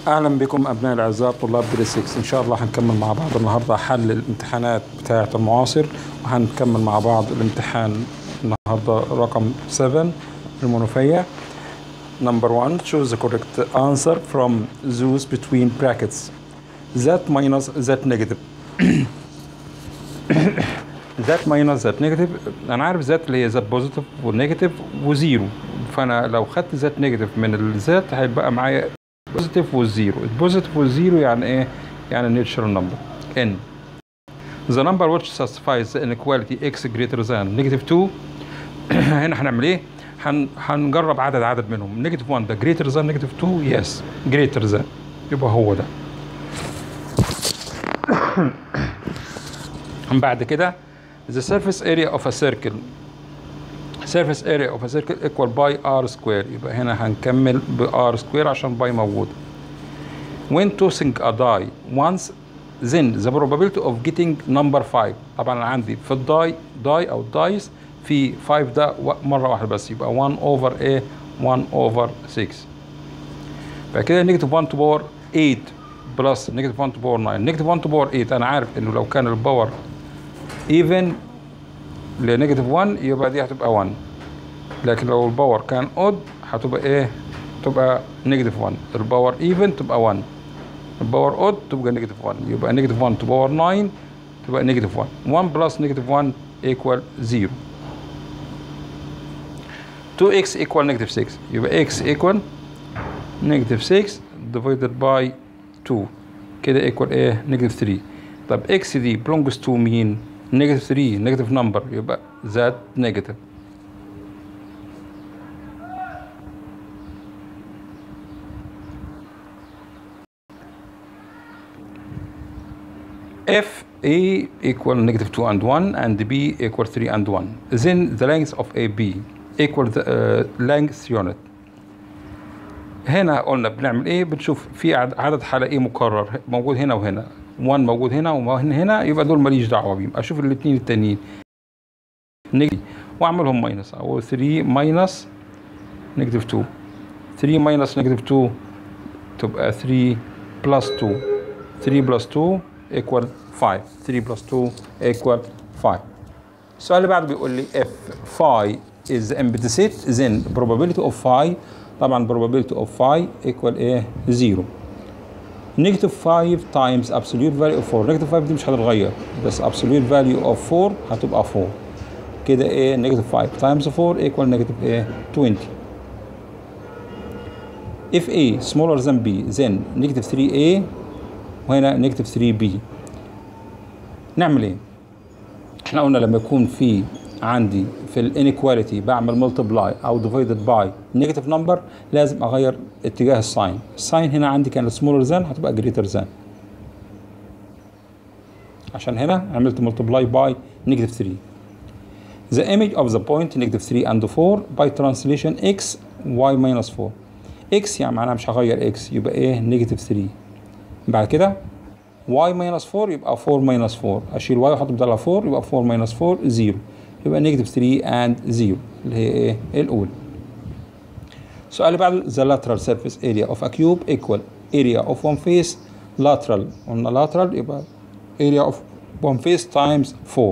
اهلا بكم ابناء الاعزاء طلاب جريد 6 ان شاء الله هنكمل مع بعض النهارده حل الامتحانات بتاعه المعاصر وهنكمل مع بعض الامتحان النهارده رقم 7 المنوفيه Number one, choose the correct answer from those between brackets. That minus that negative. that minus that negative انا عارف ذات اللي هي ذات بوزيتيف والنيجاتيف وزيرو فانا لو خدت ذات نيجاتيف من الذات هيبقى معايا بوزيتيف والزيرو البوزيتيف والزيرو يعني ايه يعني نيتشرال نمبر n the number which satisfies the inequality x greater than negative 2 هنا هنعمل ايه هن هنجرب عدد عدد منهم نيجاتيف 1 ده greater than نيجاتيف 2 يس greater than يبقى هو ده بعد كده the surface area of a circle surface area of a circle equal by r square يبقى هنا هنكمل ب r square عشان باي موجود when tossing a die once then the probability of getting number 5 طبعا انا عندي في الداي داي او الدايس في 5 ده مره واحده بس يبقى 1 over a 1 over 6 بعد كده نيجاتيف 1 to power 8 بلس نيجاتيف 1 to power 9 نيجاتيف 1 to power 8 انا عارف انه لو كان الباور even لنيجاتيف 1 يبقى دي هتبقى 1 لكن لو الباور كان اود هتبقى ايه تبقى نيجاتيف 1 الباور ايفن تبقى 1 الباور اود تبقى نيجاتيف 1 يبقى نيجاتيف 1 تو باور 9 تبقى نيجاتيف 1 1 بلس نيجاتيف 1 ايكوال 0 2x equal negative 6 يبقى x equal negative 6 divided by 2 كده equal ايه negative 3 طب x دي belongs to مين negative 3 negative number يبقى that negative if a equal negative 2 and 1 and b equal 3 and 1 then the length of AB equal the uh, length unit هنا قلنا بنعمل ايه بنشوف في عدد حلقي مكرر موجود هنا وهنا 1 موجود هنا وهنا هنا يبقى دول ماليش دعوه بيهم اشوف الاثنين التانيين نيجي واعملهم ماينس او 3 ماينس نيجاتيف 2 3 ماينس نيجاتيف 2 تبقى 3 بلس 2 3 بلس 2 equal 5 3 plus 2 equal 5 السؤال اللي بعده بيقول لي if phi is implicit then probability of phi طبعا probability of phi equal ايه 0 negative 5 times absolute value of 4 negative 5 دي مش هتتغير بس absolute value of 4 هتبقى 4 كده ايه negative 5 times 4 equal negative ايه 20 if a smaller than b then negative 3a وهنا نيجاتيف 3 بي نعمل ايه احنا قلنا لما يكون في عندي في الانيكواليتي بعمل ملتبلاي او ديفايدد باي نيجاتيف نمبر لازم اغير اتجاه الساين الساين هنا عندي كانت سمولر ذان هتبقى جريتر ذان عشان هنا عملت ملتبلاي باي نيجاتيف 3 The image of the point negative 3 and 4 by translation x y minus 4 x يعني معناها مش هغير x يبقى ايه نيجاتيف 3 بعد كده y minus 4 يبقى 4 minus 4 اشيل y واحط بدلها 4 يبقى 4 minus 4 0 يبقى نيجاتيف 3 and 0 اللي هي ايه الاولى السؤال اللي بعده the lateral surface area of a cube equal area of one face lateral قلنا lateral يبقى area of one face times 4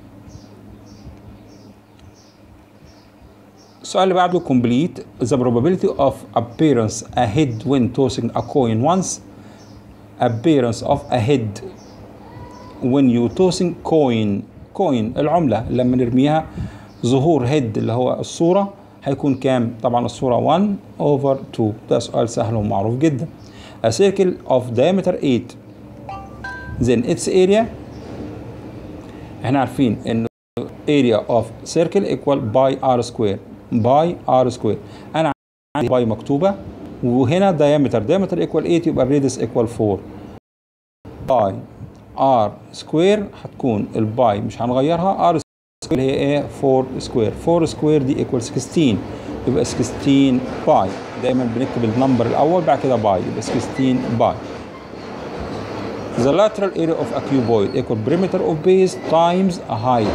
السؤال اللي بعده complete the probability of appearance a head when tossing a coin once appearance of a head when you tossing coin coin العملة لما نرميها ظهور head اللي هو الصورة هيكون كام؟ طبعا الصورة 1 over 2 ده سؤال سهل ومعروف جدا a circle of diameter 8 then its area احنا عارفين ان area of circle equal by r square by r square انا عندي باي مكتوبة وهنا diameter diameter equal 8 يبقى الراديوس equal 4 باي ار سكوير هتكون الباي مش هنغيرها ار سكوير هي ايه 4 سكوير 4 سكوير دي ايكوال 16 يبقى 16 باي دايما بنكتب النمبر الاول بعد كده باي يبقى 16 باي The lateral area of a cuboid equal perimeter of base times a height.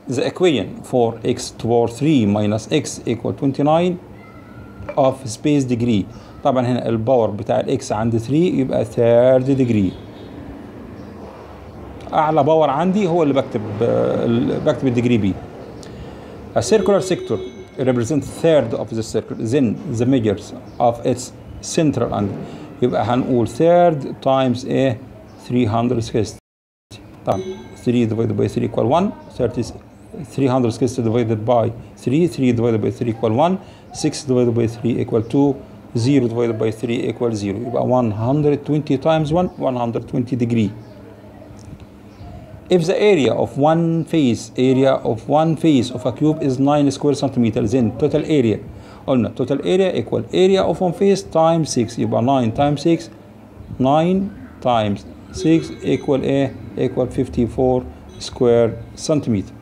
the equation for x to power 3 minus x equal 29 of space degree طبعا هنا الباور بتاع الاكس عند 3 يبقى third degree اعلى باور عندي هو اللي بكتب بكتب الديجري بيه A circular sector represents third of the circle then the measures of its central angle يبقى هنقول third times a 360 طبعا 3 divided by 3 equal 1 30 360 divided by 3 3 divided by 3 equal 1 6 divided by 3 equal 2 0 divided by 3 equal 0 يبقى 120 times 1 120 degree if the area of one face area of one face of a cube is 9 square centimeters then total area قلنا total area equal area of one face times 6 يبقى 9 times 6 9 times 6 equal a equal 54 square centimeter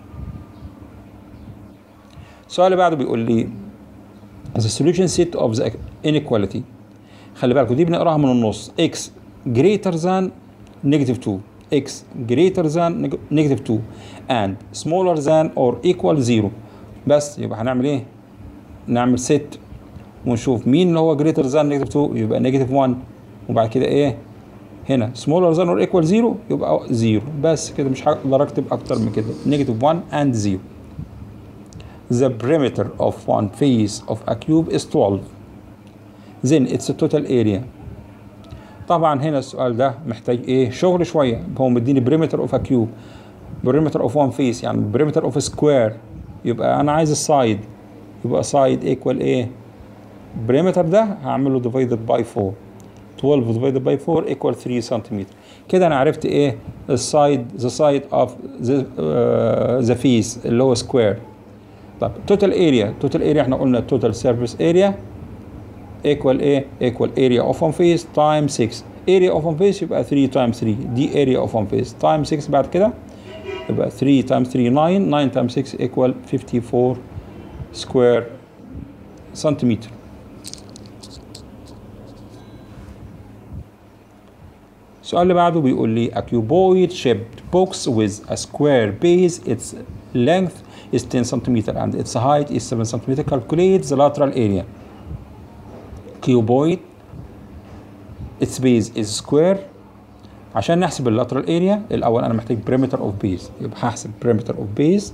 السؤال اللي بعده بيقول لي the solution set of the inequality خلي بالكم دي بنقراها من النص x greater than negative 2 x greater than negative 2 and smaller than or equal 0 بس يبقى هنعمل ايه نعمل set ونشوف مين اللي هو greater than negative 2 يبقى negative 1 وبعد كده ايه هنا smaller than or equal 0 يبقى 0 بس كده مش هقدر اكتب اكتر من كده negative 1 and 0 the perimeter of one face of a cube is 12 then its total area طبعا هنا السؤال ده محتاج ايه شغل شويه هو مديني perimeter of a cube perimeter of one face يعني perimeter of a square يبقى انا عايز السايد يبقى سايد equal ايه perimeter ده هعمله divided by 4 12 divided by 4 equal 3 سنتيمتر كده انا عرفت ايه السايد the side of the, uh, the face اللي هو square طب total area total area احنا قلنا total surface area equal ايه equal area of one face times 6 area of one face يبقى 3 times 3 دي area of one face times 6 بعد كده يبقى 3 times 3 9 9 times 6 equal 54 square centimeter السؤال اللي بعده بيقول لي a cuboid shaped box with a square base its length is 10 centimeter and its height is 7 centimeter calculate the lateral area cuboid its base is square عشان نحسب اللاترال اريا الاول انا محتاج perimeter of base يبقى هحسب perimeter of base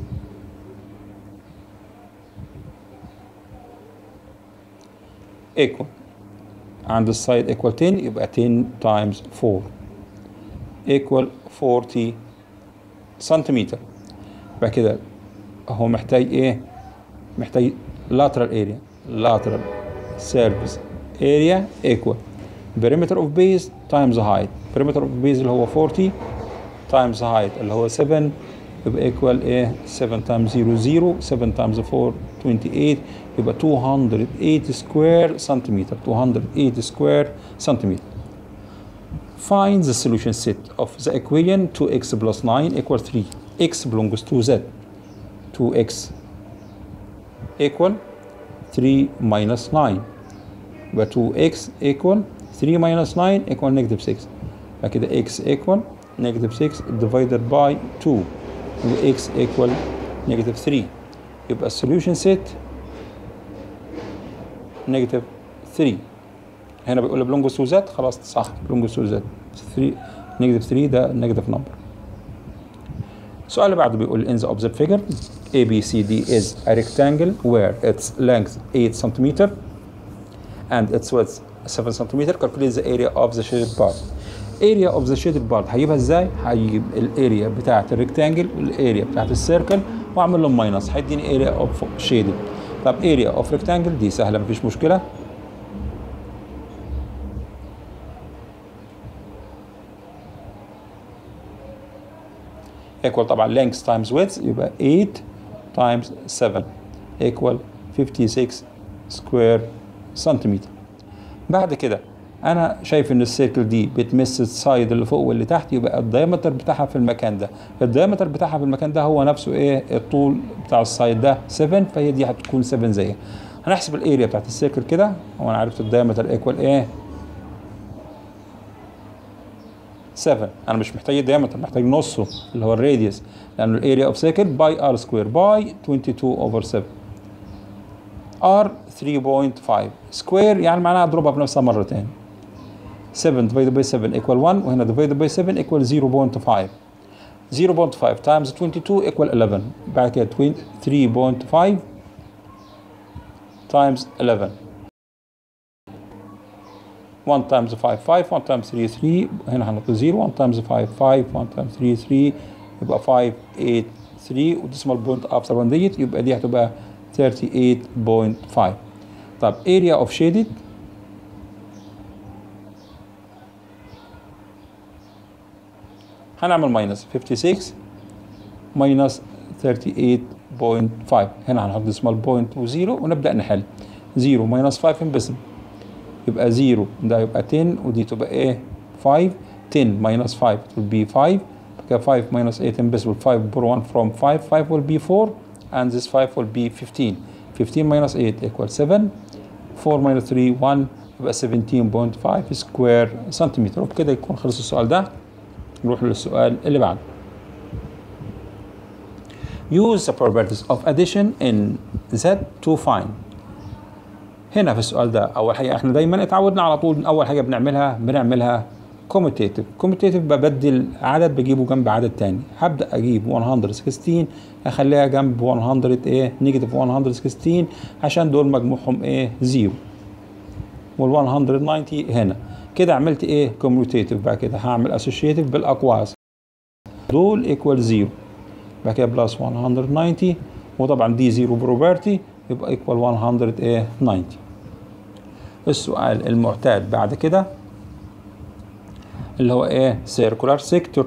equal عند السايد equal 10 يبقى 10 times 4 equal 40 سنتيمتر يبقى كده هو محتاج ايه محتاج lateral area lateral surface area equal perimeter of base times height perimeter of base اللي هو 40 times height اللي هو 7 يبقى equal ايه 7 times 0 0 7 times 4 28 يبقى 208 square centimeter 208 square centimeter find the solution set of the equation 2x plus 9 equal 3 x belongs to z 2x equal 3 minus 9 يبقى 2x equal 3 minus 9 equal negative 6 يبقى كده x equal negative 6 divided by 2 يبقى x equal negative 3 يبقى السوليوشن set negative 3 هنا بيقول لي belongs to z خلاص صح belongs to z 3 negative 3 ده negative number السؤال اللي بعده بيقول in the opposite figure ABCD is a rectangle where its length 8 centimeter and its width 7 centimeter calculate the area of the shaded part area of the shaded part هجيبها ازاي هجيب الاريا بتاعه الريكتانجل والاريا بتاعه السيركل واعمل لهم ماينس هيديني اريا اوف شيدد طب اريا اوف ريكتانجل دي سهله مفيش مشكله equal طبعا length times width يبقى 8 times 7 equal 56 square centimeter بعد كده انا شايف ان السيركل دي بتمس السايد اللي فوق واللي تحت يبقى الدايمتر بتاعها في المكان ده الدايمتر بتاعها في المكان ده هو نفسه ايه الطول بتاع السايد ده 7 فهي دي هتكون 7 زيها هنحسب الاريا بتاعت السيركل كده وانا عرفت الدايمتر ايكوال ايه 7 انا مش محتاج الديامتر محتاج نصه اللي هو الراديوس لانه الاريا اوف سيركل باي ار سكوير باي 22 اوفر 7 ار 3.5 سكوير يعني معناها اضربها بنفسها مرتين 7 divided by 7 equal 1 وهنا divided by 7 equal 0.5 0.5 times 22 equal 11 بعد كده 3.5 times 11 1 times 5 5 1 times 3 3 هنا هنحط 0 1 times 5 5 1 times 3 3 يبقى 5 8 3 وديسمال بوينت افتر 1 ديت يبقى دي هتبقى 38.5 طب area of shaded هنعمل ماينس 56 ماينس 38.5 هنا هنحط ديسمال بوينت وزيرو ونبدا نحل 0 ماينس 5 انبسم يبقى 0 ده يبقى 10 ودي تبقى ايه 5 10 ماينس 5 will be 5 كده 5 minus 8 invisible 5 bore 1 from 5 5 will be 4 and this 5 will be 15 15 minus 8 equals 7 4 minus 3 1 يبقى 17.5 سكوير سنتيمتر وبكده يكون خلص السؤال ده نروح للسؤال اللي بعده Use the properties of addition in Z to find هنا في السؤال ده اول حاجه احنا دايما اتعودنا على طول اول حاجه بنعملها بنعملها كوميتيتيف كوميتيتيف ببدل عدد بجيبه جنب عدد تاني هبدا اجيب 116 اخليها جنب 100 ايه نيجاتيف 116 عشان دول مجموعهم ايه زيرو وال 190 هنا كده عملت ايه كوميوتيتيف بعد كده هعمل اسوشيتيف بالاقواس دول ايكوال زيرو بعد كده بلس 190 وطبعا دي زيرو بروبرتي يبقى ايكوال 100 ايه 90 السؤال المعتاد بعد كده اللي هو ايه circular sector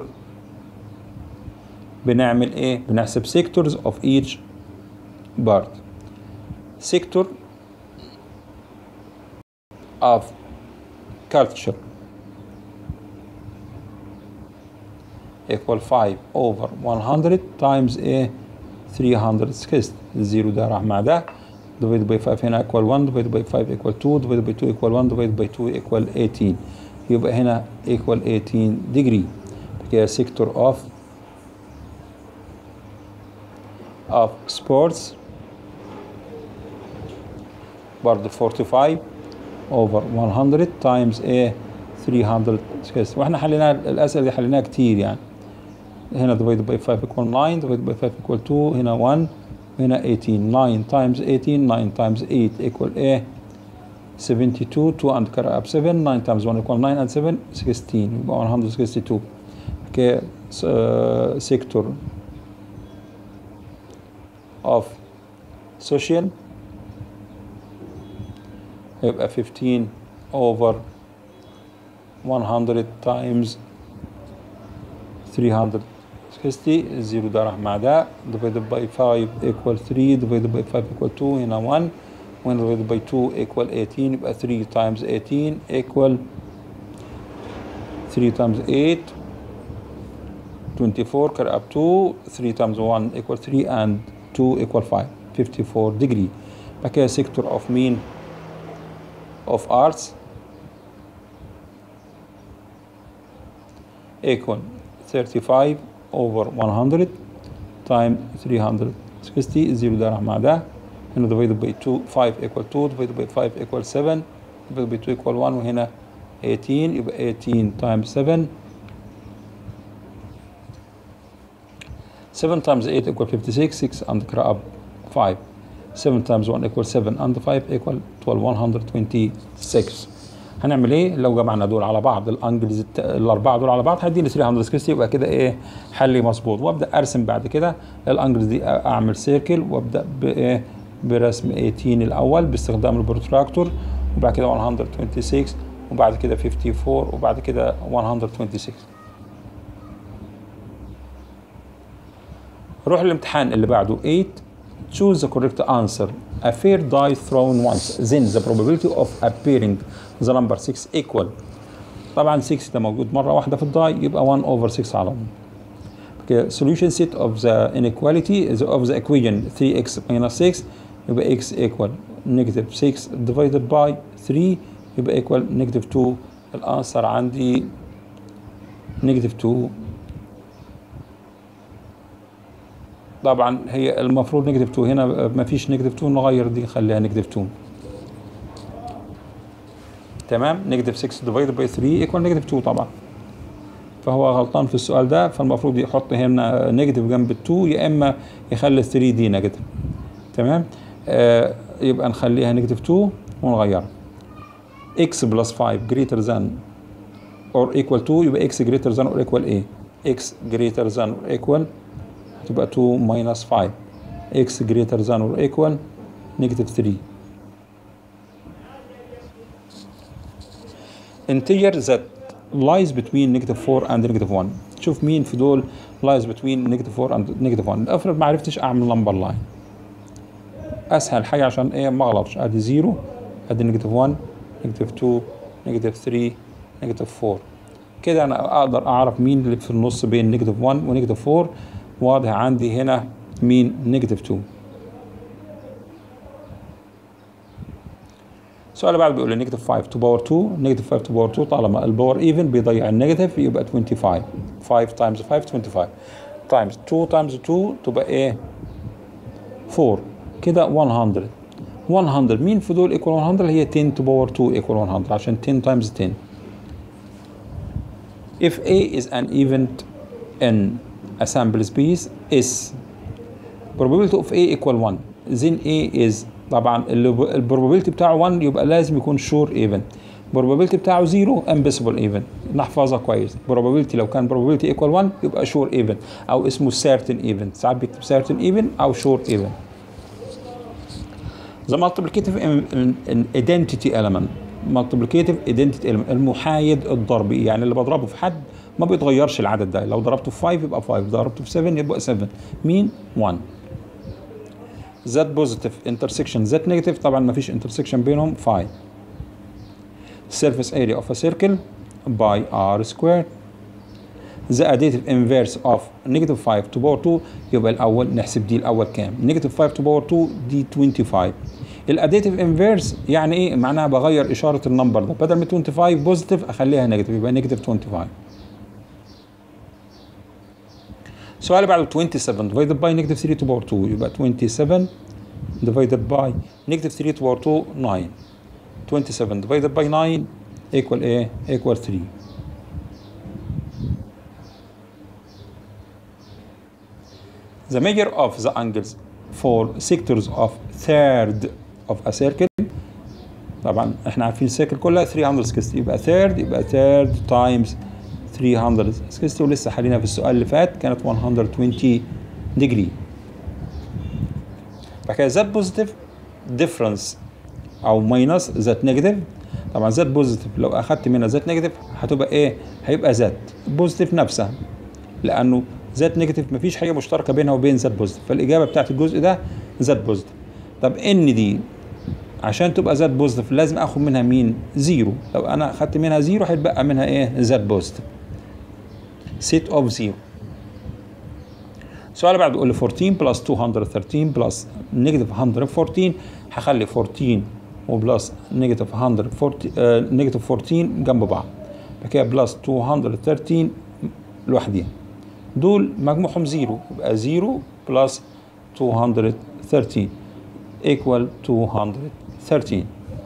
بنعمل ايه بنحسب sectors of each part sector of culture equal 5 over 100 times a 360 الزيرو ده راح مع ده divided by 5 هنا equal 1 divided by 5 equal 2 divided by 2 equal 1 divided by 2 equal 18 يبقى هنا equal 18 degree كده sector of of sports برضه 45 over 100 times a 360 واحنا حلينا الاسئله دي حليناها كتير يعني هنا divided by 5 equal 9 divided by 5 equal 2 هنا 1 هنا 18 9 times 18 9 times 8 equal a 72 2 and carry up 7 9 times 1 equal 9 and 7 16 يبقى 162 okay so, uh, sector of social يبقى 15 over 100 times 360 الزيرو ده راح مع ده divided by 5 equal 3 divided by 5 equal 2 هنا 1 1 divided by 2 equal 18 يبقى 3 times 18 equal 3 times 8 24 carry up 2 3 times 1 equal 3 and 2 equal 5 54 degree بعد كده sector of mean of arts equal 35 over 100 time 360 0 ده راح مع ده هنا divided by 2 5 equal 2 divided by 5 equal 7 divided by 2 equal 1 وهنا 18 يبقى 18 times 7 7 times 8 equal 56 6 and crack up 5 7 times 1 equal 7 and 5 equal 12 126 هنعمل ايه لو جمعنا دول على بعض الانجلز الت- الاربعه دول على بعض هيديني 360 يبقى كده ايه حلي مظبوط وابدا ارسم بعد كده الانجلز دي اعمل سيركل وابدا بايه برسم 18 الاول باستخدام البروتراكتور وبعد كده 126 وبعد كده 54 وبعد كده 126 روح الامتحان اللي بعده 8 choose the correct answer a fair die thrown once then the probability of appearing the number 6 equal طبعا 6 ده موجود مره واحده في الداي يبقى 1 over 6 على طول Okay, solution set of the inequality is of the equation 3x minus 6 يبقى x equal negative 6 divided by 3 يبقى equal negative 2 الانسر عندي نيجاتيف 2 طبعا هي المفروض نيجاتيف 2 هنا ما فيش نيجاتيف 2 نغير دي نخليها نيجاتيف 2 تمام نيجاتيف 6 ديفايد باي 3 ايكوال نيجاتيف 2 طبعا فهو غلطان في السؤال ده فالمفروض يحط هنا نيجاتيف جنب ال 2 يا اما يخلي ال 3 دي نيجاتيف تمام آه يبقى نخليها نيجاتيف 2 ونغيرها x بلس 5 greater than or equal to يبقى x greater than or equal a x greater than or equal تبقى 2 minus 5 x greater than or equal negative 3 integer that lies between negative 4 and negative 1 شوف مين في دول lies between negative 4 and negative 1 افرض ما عرفتش اعمل نمبر لاين اسهل حاجه عشان ايه ما اغلطش ادي 0 ادي نيجاتيف 1 نيجاتيف 2 نيجاتيف 3 نيجاتيف 4 كده انا اقدر اعرف مين اللي في النص بين نيجاتيف 1 ونيجاتيف 4 واضح عندي هنا مين نيجاتيف 2 السؤال اللي بعده بيقول لي نيجاتيف 5 تو باور 2 نيجاتيف 5 تو باور 2 طالما الباور ايفن بيضيع النيجاتيف يبقى 25 5 تايمز 5 25 تايمز 2 تايمز 2 تبقى ايه 4 كده 100 100 مين في دول ايكوال 100 هي 10 تو باور 2 ايكوال 100 عشان 10 تايمز 10 if A is an event in a sample space is probability of A equal 1 then A is طبعا البروبابيلتي بتاعه 1 يبقى لازم يكون شور ايفن probability بتاعه 0 امبسبل ايفن نحفظها كويس probability لو كان probability equal 1 يبقى شور ايفن او اسمه certain even ساعات بيكتب certain even او شور ايفن The multiplicative identity element multiplicative identity element المحايد الضربي يعني اللي بضربه في حد ما بيتغيرش العدد ده لو ضربته في 5 يبقى 5 ضربته في 7 يبقى 7 مين 1 Z positive intersection Z negative طبعا ما فيش intersection بينهم 5 surface area of a circle by r squared the additive inverse of negative 5 to power 2 يبقى الاول نحسب دي الاول كام negative 5 to power 2 دي 25 الاديتيف انفيرس يعني ايه معناها بغير اشاره النمبر ده بدل ما 25 بوزيتيف اخليها نيجاتيف يبقى نيجاتيف 25 السؤال اللي بعده 27 divided by negative 3 to power 2 يبقى 27 divided by negative 3 to power 2 9 27 divided by 9 equal ايه equal 3 the measure of the angles for sectors of third of a circle طبعا احنا عارفين السيركل كلها 360 يبقى third يبقى third times 360 ولسه حلينا في السؤال اللي فات كانت 120 degree بعد كده z positive difference او minus z negative طبعا z positive لو اخدت منها z negative هتبقى ايه؟ هيبقى z positive نفسها لانه زد نيجاتيف مفيش حاجه مشتركه بينها وبين زد بوزيتيف فالاجابه بتاعت الجزء ده زد بوزيتيف طب ان دي عشان تبقى زد بوزيتيف لازم اخد منها مين زيرو لو انا اخدت منها زيرو هيتبقى منها ايه زد بوزيتيف سيت اوف زيرو السؤال اللي بعده بيقول لي 14 بلس 213 بلس نيجاتيف 114 هخلي 14 وبلس نيجاتيف 140 آه نيجاتيف 14 جنب بعض بعد كده بلس 213 لوحديها دول مجموعهم زيرو يبقى زيرو بلس 213 equal 213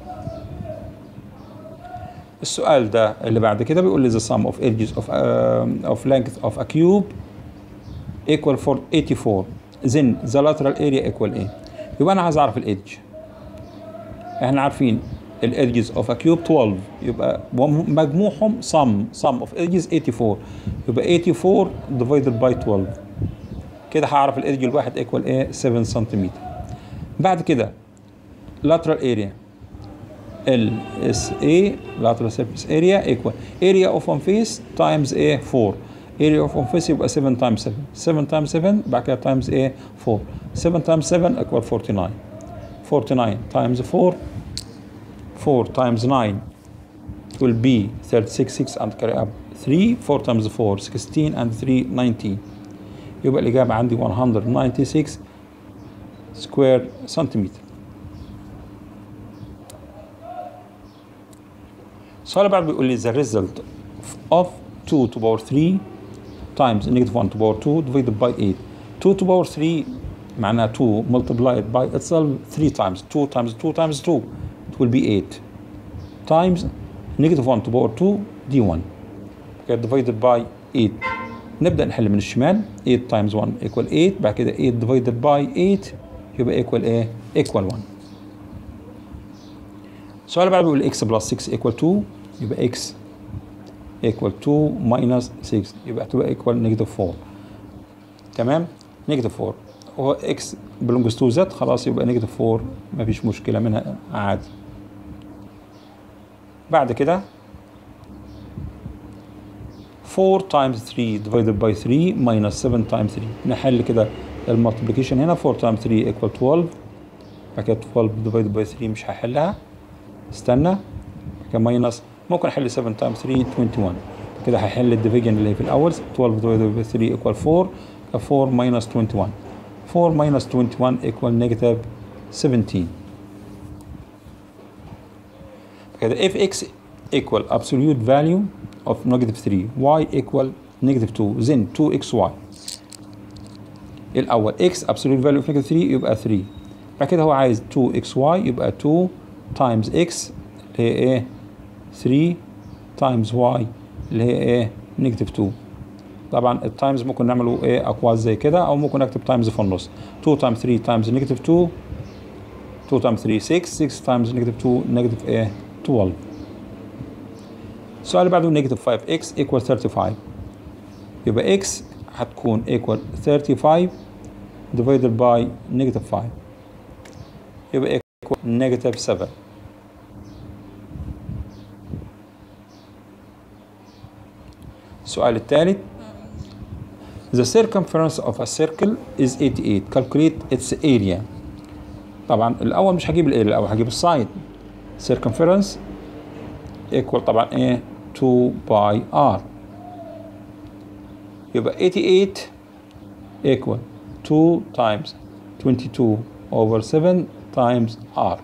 السؤال ده اللي بعد كده بيقول لي the sum of edges of uh, of length of a cube equal for 84 then the lateral area equal ايه يبقى انا عايز اعرف الايدج احنا عارفين الادجز اوف ا كيوب 12 يبقى مجموعهم sum sum of edges 84 يبقى 84 divided by 12 كده هعرف الادج الواحد ايكوال ايه 7 سنتيمتر بعد كده lateral area ال اس اي lateral surface area equal area of one face times a 4 area of one face يبقى 7 times 7 7 times 7 بعد كده times a 4 7 times 7 equal 49 49 times 4 4 times 9 will be 36 6 and carry up 3 4 times 4 16 and 3 19 يبقى الإجابة عندي 196 square centimeter السؤال اللي بعد بيقول لي the result of 2 to power 3 times negative 1 to power 2 divided by 8 2 to power 3 معناها 2 multiplied by itself 3 times 2 times 2 times 2 it will be 8 times negative 1 to power 2 دي 1 okay, divided by 8 نبدا نحل من الشمال 8 times 1 equal 8 بعد كده 8 divided by 8 يبقى equal ايه equal 1 السؤال اللي بعده بيقول x plus 6 equal 2 يبقى x equal 2 minus 6 يبقى هتبقى equal negative 4 تمام negative 4 هو x belongs to z خلاص يبقى negative 4 مفيش مشكلة منها عادي بعد كده 4 times 3 divided by 3 minus 7 times 3 نحل كده المالتيبليكيشن هنا 4 times 3 equal 12 بعد كده 12 divided by 3 مش هحلها استنى بعد كده ماينس ممكن احل 7 times 3 21 كده هحل الديفيجن اللي هي في الاول 12 divided by 3 equal 4 4 minus 21 4 minus 21 equal negative 17 كده if x equal absolute value of negative 3 y equal negative 2 then 2xy الاول x absolute value of negative 3 يبقى 3 بعد كده هو عايز 2xy يبقى 2 times x اللي هي ايه 3 times y اللي هي ايه نيجاتيف 2 طبعا التايمز ممكن نعمله ايه اقواس زي كده او ممكن اكتب تايمز في النص 2 times 3 times نيجاتيف 2 2 times 3 6 6 times نيجاتيف 2 نيجاتيف ايه 12 السؤال اللي بعده نيجاتيف 5x equal 35 يبقى x هتكون equal 35 divided by negative 5 يبقى equal negative 7 السؤال الثالث The circumference of a circle is 88 calculate its area طبعا الأول مش هجيب الاريا الأول هجيب السايد circumference equal طبعا ايه 2 باي r يبقى 88 equal 2 times 22 over 7 times r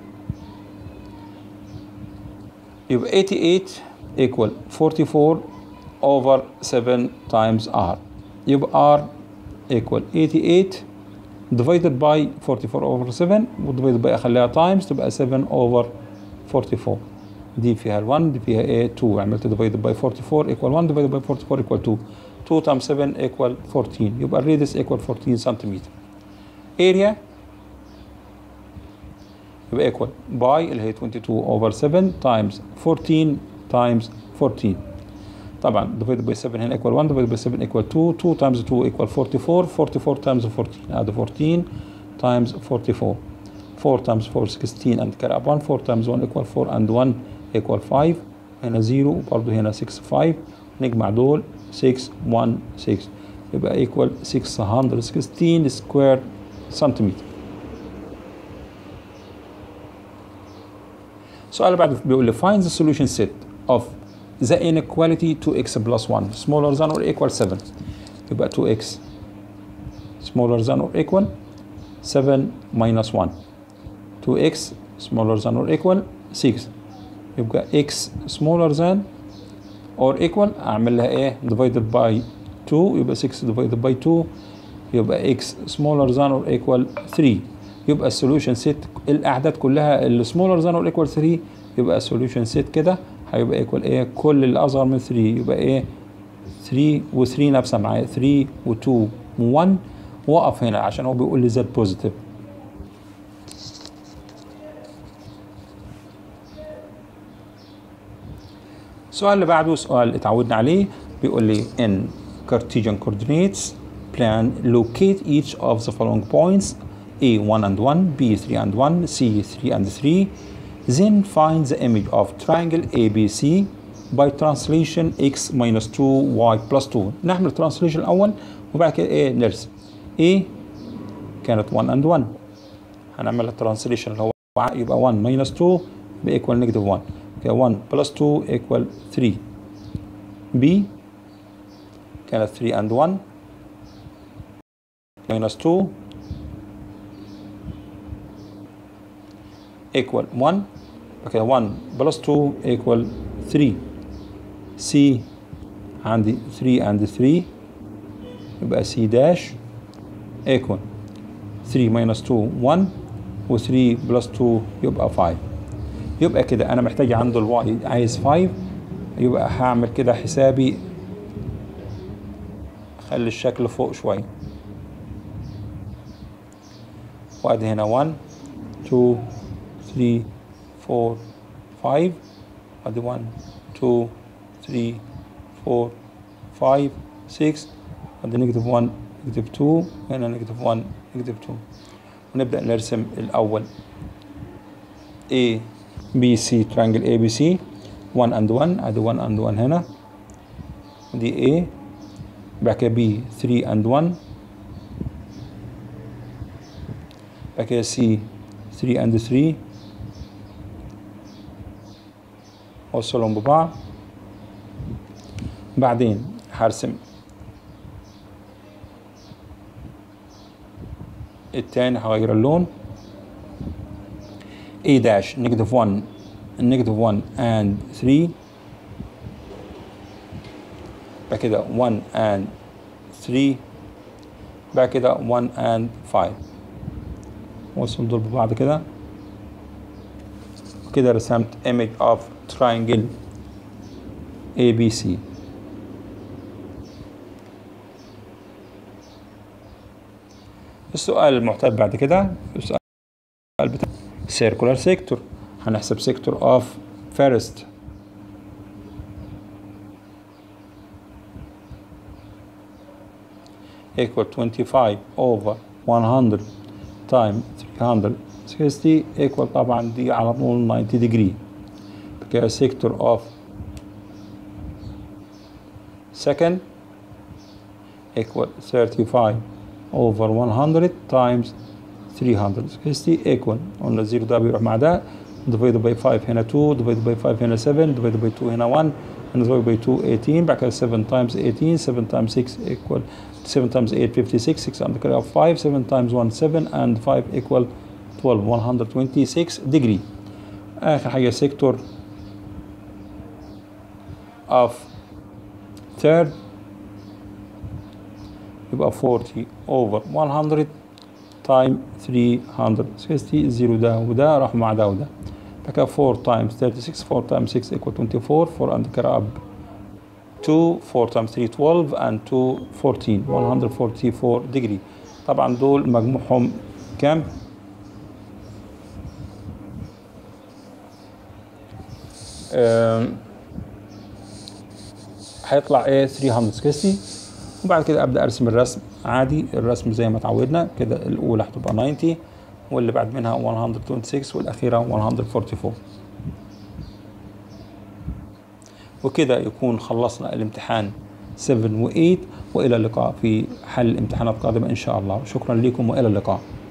يبقى 88 equal 44 over 7 times r يبقى r equal 88 divided by 44 over 7 divided by اخليها times تبقى 7 over 44 دي فيها ال 1 دي فيها ايه 2 عملت divided by 44 equal 1 divided by 44 equal 2 2 times 7 equal 14 يبقى الراديوس equal 14 سنتيمتر area يبقى equal by اللي هي 22 over 7 times 14 times 14 طبعا divided by 7 هنا equal 1 divided by 7 equal 2 2 times 2 equal 44 44 times 14 هذا 14 times 44 4 times 4 16 and carry up 1 4 times 1 equal 4 and 1 equal 5 هنا 0 وبرضه هنا 6 5 نجمع دول 6 1 6 يبقى equal 616 square centimeter السؤال اللي بعده بيقول لي find the solution set of the inequality 2x plus 1 smaller than or equal 7 يبقى 2x smaller than or equal 7 minus 1 2x smaller than or equal 6 يبقى x smaller than or equal اعمل لها ايه divided by 2 يبقى 6 divided by 2 يبقى x smaller than or equal 3 يبقى السوليوشن سيت الاعداد كلها اللي smaller than or equal 3 يبقى السوليوشن سيت كده هيبقى ايكوال ايه كل اللي اصغر من 3 يبقى ايه 3 و3 نفسها معايا 3 و2 و1 وقف هنا عشان هو بيقول لي زد بوزيتيف السؤال اللي بعده سؤال اتعودنا عليه بيقول لي in Cartesian coordinates plan locate each of the following points A 1 and 1 B 3 and 1 C 3 and 3 then find the image of triangle ABC by translation x minus 2 y plus 2 نعمل translation الأول وبعد كده ايه نرسم A كانت 1 and 1 هنعمل translation اللي هو يبقى 1 minus 2 يبقى equal negative 1 كده 1 plus 2 equal 3 B كانت 3 and 1 minus 2 equal 1 okay 1 plus 2 equal 3 C عندي 3 and 3 يبقى C داش equal 3 minus 2 1 و 3 plus 2 يبقى 5 يبقى كده انا محتاج عنده الواي عايز 5 يبقى هعمل كده حسابي خلي الشكل فوق شويه وادي هنا 1 2 3 4 5 ادي 1 2 3 4 5 6 ادي نيجاتيف 1 نيجاتيف 2 هنا نيجاتيف 1 نيجاتيف 2 ونبدأ نرسم الأول A B C triangle A B C 1 and 1 ادي 1 and 1 هنا دي A بعد كده B 3 and 1 بعد كده C 3 and 3 وصلهم ببعض بعدين هرسم التاني هغير اللون A dash negative 1 negative 1 and 3 بعد كده 1 and 3 بعد كده 1 and 5 وصل دول ببعض كده كده رسمت image of triangle ABC السؤال المعتاد بعد كده السؤال بتاع circular sector هنحسب sector of first equal 25 over 100 time 360 equal طبعا دي على طول 90 degree because sector of second equal 35 over 100 times 360 equal قلنا الزيرو ده بيروح مع ده divided by 5 هنا 2 divided by 5 هنا 7 divided by 2 هنا 1 هنا divided by 2 18 بعد كده 7 times 18 7 times 6 equal 7 times 8 56 6 and carry of 5 7 times 1 7 and 5 equal 12 126 degree آخر حاجة sector of third يبقى 40 over 100 time 360 0 ده وده راح مع ده وده بعد 4 times 36 4 times 6 equal 24 4 and carry up 2 4 times 3 12 and 2 14 144 degree طبعا دول مجموعهم كام؟ هيطلع ايه 360 وبعد كده ابدا ارسم الرسم عادي الرسم زي ما اتعودنا كده الاولى هتبقى 90 واللي بعد منها 126 والاخيره 144 وكده يكون خلصنا الامتحان 7 و8 والى اللقاء في حل امتحانات قادمه ان شاء الله شكرا لكم والى اللقاء